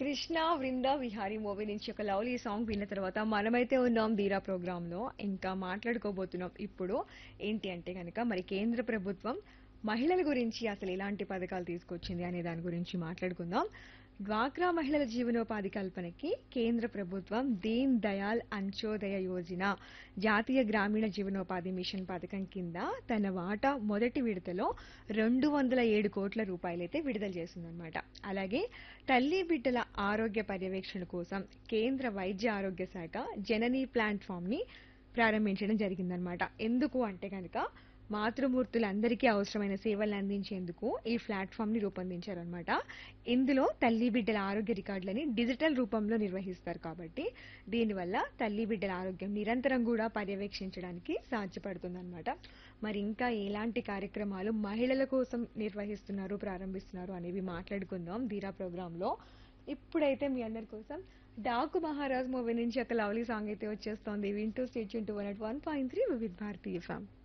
కృష్ణ వృంద Vihari movie నుంచి ఒక lovely song విన్న తర్వాత మనమైతే ఉన్నాం ధీరా ప్రోగ్రామ్ లో ఇంకా మాట్లాడుకోబోతున్నాం ఇప్పుడు ఏంటి అంటే కనుక మరి కేంద్ర ప్రభుత్వం మహిళల గురించి అసలు ఎలాంటి పథకాలు తీసుకొచ్చింది అనే దాని గురించి మాట్లాడుకుందాం డ్వాక్రా మహిళల జీవనోపాధి కల్పనకి కేంద్ర ప్రభుత్వం దీన్ దయాల్ అంత్యోదయ యోజన జాతీయ గ్రామీణ జీవనోపాధి మిషన్ పథకం కింద తన వాటా మొదటి విడతలో రెండు వందల ఏడు కోట్ల రూపాయలైతే విడుదల చేసిందనమాట అలాగే తల్లి బిడ్డల ఆరోగ్య పర్యవేక్షణ కోసం కేంద్ర వైద్య ఆరోగ్య శాఖ జననీ ప్లాట్ఫామ్ ని ప్రారంభించడం జరిగిందనమాట ఎందుకు అంటే కనుక మాతృమూర్తులందరికీ అవసరమైన సేవలను అందించేందుకు ఈ ప్లాట్ఫామ్ ని రూపొందించారనమాట ఇందులో తల్లి బిడ్డల ఆరోగ్య రికార్డులని డిజిటల్ రూపంలో నిర్వహిస్తారు కాబట్టి దీనివల్ల తల్లి బిడ్డల ఆరోగ్యం నిరంతరం కూడా పర్యవేక్షించడానికి సాధ్యపడుతుందన్నమాట మరి ఇంకా ఎలాంటి కార్యక్రమాలు మహిళల కోసం నిర్వహిస్తున్నారు ప్రారంభిస్తున్నారు అనేవి మాట్లాడుకుందాం ధీరా ప్రోగ్రామ్ లో ఇప్పుడైతే మీ అందరి కోసం డాకు మహారాజ్ మూవీ నుంచి ఒక లవ్లీ సాంగ్ అయితే వచ్చేస్తోంది వింటూ stay tuned one one point three Vividh Bharati ఫ్యామ్